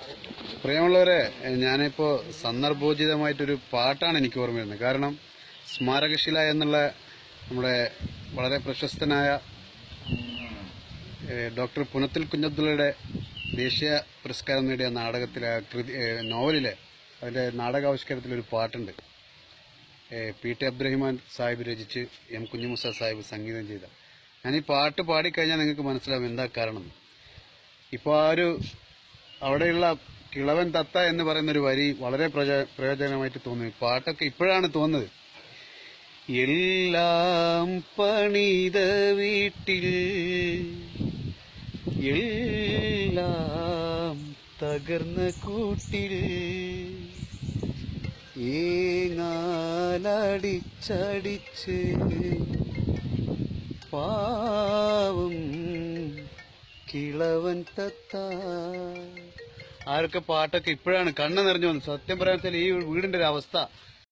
പ്രിയമുള്ളവരെ ഞാനിപ്പോ സന്ദർഭോചിതമായിട്ടൊരു പാട്ടാണ് എനിക്ക് ഓർമ്മ വരുന്നത് കാരണം സ്മാരകശില എന്നുള്ള നമ്മുടെ വളരെ പ്രശസ്തനായ ഏഹ്, ഡോക്ടർ പുനത്തിൽ കുഞ്ഞബ്ദുള്ളയുടെ ദേശീയ പുരസ്കാരം നേടിയ നാടകത്തിലെ ആ കൃതി ഏഹ്, നോവലിലെ അതിന്റെ നാടകാവിഷ്കാരത്തിലൊരു പാട്ടുണ്ട് ഏഹ്, പി ടി അബ്ദുറഹിമാൻ സാഹിബ് രചിച്ച് എം കുഞ്ഞുമുസ സാഹിബ് സംഗീതം ചെയ്ത ഞാൻ ഈ പാട്ട് പാടിക്കഴിഞ്ഞാൽ നിങ്ങൾക്ക് മനസ്സിലാവും എന്താ കാരണം ഇപ്പൊ ആ ഒരു അവിടെയുള്ള കിളവൻ തത്ത എന്ന് പറയുന്ന ഒരു വരി വളരെ പ്രച- പ്രയോജനമായിട്ട് തോന്നി പാട്ടൊക്കെ ഇപ്പോഴാണ് തോന്നുന്നത് എല്ലാം പണിത വീട്ടിൽ എല്ലാം തകർന്ന കൂട്ടിൽ ഏങ്ങാലടിച്ചടിച്ച് പാവം കിളവൻ തത്ത ആരൊക്കെ പാട്ടൊക്കെ ഇപ്പോഴാണ് കണ്ണ് നിറഞ്ഞു വന്നത് സത്യം പറയാൻ വെച്ചാൽ ഈ വീടിന്റെ ഒരു അവസ്ഥ